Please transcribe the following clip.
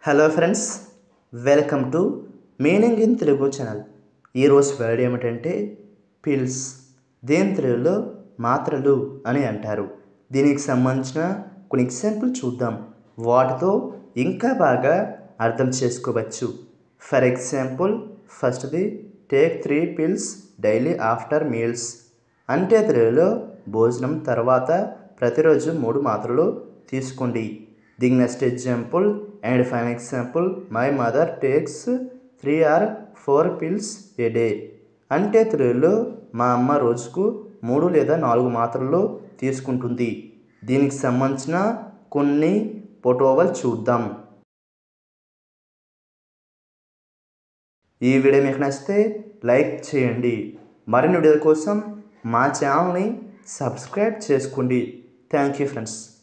hello friends welcome to meaning in Telugu channel ఈరోజు word ఏమిటంటే pills దేని తెలుగులో మాత్రలు అని అంటారు దీనికి సంబంధించిన కొన్ని ఎగ్జాంపుల్ చూద్దాం వాటితో ఇంకా బాగా అర్థం చేసుకోవచ్చు ఫర్ ఎగ్జాంపుల్ ఫస్ట్ది take three pills daily after meals అంటే తెలుగులో భోజనం తర్వాత ప్రతిరోజు మూడు మాత్రలు తీసుకోండి the next example and fine example my mother takes three or four pills a day అంటే తెలుగులో మా అమ్మ రోజుకు మూడు లేదా నాలుగు మాత్రలు తీసుకుంటుంది దీనికి సంబంధించిన కొన్ని ఫోటోలు చూద్దాం ఈ వీడియో మీకు నచ్చితే లైక్ చేయండి మరిన్ని వీడియోల కోసం మా ఛానల్ని సబ్స్క్రైబ్ చేసుకోండి థ్యాంక్ యూ ఫ్రెండ్స్